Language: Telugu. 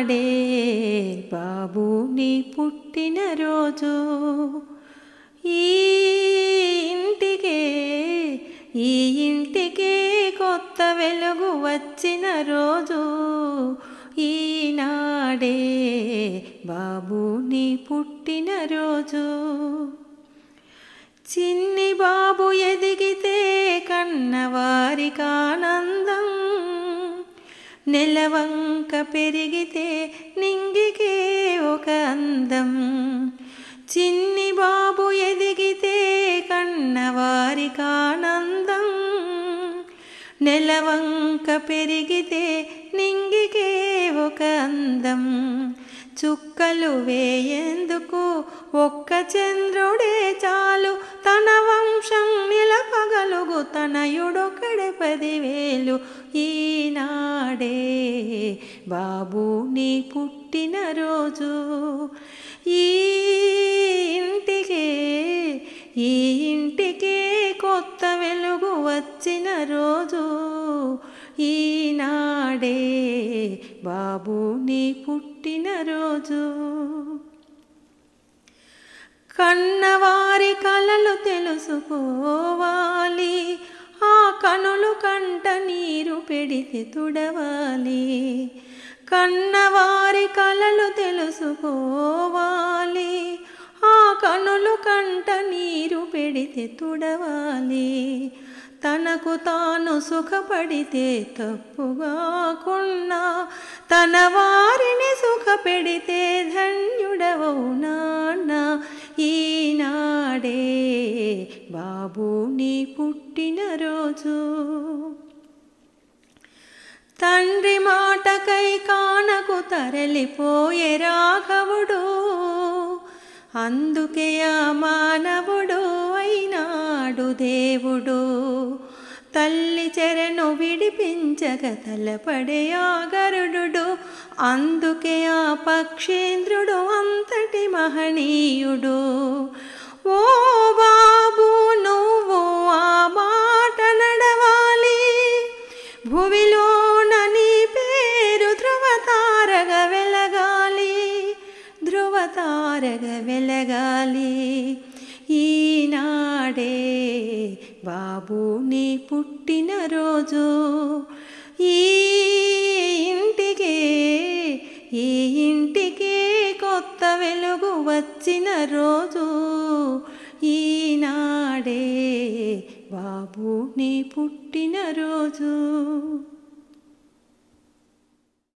ఈనాడే బాబు నీ పుట్టినరోజు ఈ ఇంటికే ఈ ఇంటికే కొత్త వెలుగు వచ్చిన రోజు ఈనాడే బాబు నీ పుట్టినరోజు చిన్ని బాబు ఎదిగితే కన్నవారికి ఆనందం నెలవంక పెరిగితే నింగికే ఒక అందం చిన్ని బాబు ఎదిగితే కన్నవారికి ఆనందం నెలవంక పెరిగితే నింగికే ఒక అందం చుక్కలు వేయేందుకు ఒక్క చంద్రుడే చాలు తన వంశం నిలపగలుగు తనయుడొకడే పదివేలు ఈనాడే బాబు నీ పుట్టినరోజు ఈ ఇంటికే ఈ ఇంటికే కొత్త వెలుగు వచ్చిన రోజు ఈనాడే బాబు నీ పుట్టినరోజు కన్నవారి కలలు తెలుసుకోవాలి ఆ కనులు కంట నీరు పెడితే తుడవాలి కన్నవారి కలలు తెలుసుకోవాలి ఆ కనులు కంట నీరు పెడితే తుడవాలి తనకు తాను సుఖపడితే తప్పుగాకున్నా తన వారిని సుఖపెడితే ధన్యుడవవు నాన్న ఈనాడే బాబు నీ పుట్టినరోజు తండ్రి మాటకై కానకు తరలిపోయే రాఘవుడు అందుకే ఆ మానవుడు అయినాడు దేవుడు తల్లి చెరను విడిపించక తలపడే ఆ గరుడు అందుకే ఆ పక్షేంద్రుడు అంతటి మహనీయుడు ఓ బాబు నువ్వు ఆ మాట నడవాలి భువిలోన నీ పేరు ధృవతారగ వెలగాలి ధృవతారగ వెలగాలి ఈనాడే బాబు నీ పుట్టినరోజు ఈ ఇంటికే ఈ ఇంటికే కొత్త వెలుగు వచ్చిన రోజు ఈనాడే బాబు నీ పుట్టినరోజు